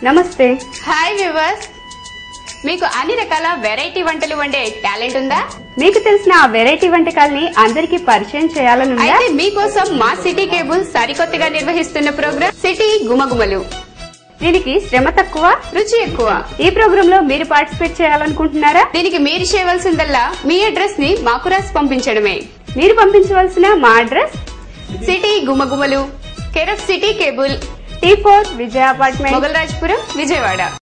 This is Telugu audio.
నమస్తే హాయ్ వ్యూవర్స్ మీకు అన్ని రకాల వెరైటీ వంటలు వండే టాలెంట్ ఉందా మీకు తెలిసిన ఆ వెరైటీ వంటకాల్ని అందరికీ పరిచయం చేయాలని ఉందా అయితే మీకోసం మా సిటీ కేబుల్ సరికొత్తగా నిర్వహిస్తున్న ప్రోగ్రామ్ సిటీ గుమగుమలు దీనికి శ్రమ తక్కువ రుచి ఎక్కువ ఈ ప్రోగ్రామ్ లో మీరు పార్టిసిపేట్ చేయాలనుకుంటున్నారా దీనికి మీరు చేయవలసిందల్లా మీ అడ్రస్ ని మాకు రాసి పంపించడమే మీరు పంపించవలసిన మా అడ్రస్ సిటీ గుమగుమలు care of city cable T four Vijaya apartment Mogalrajpuram Vijayawada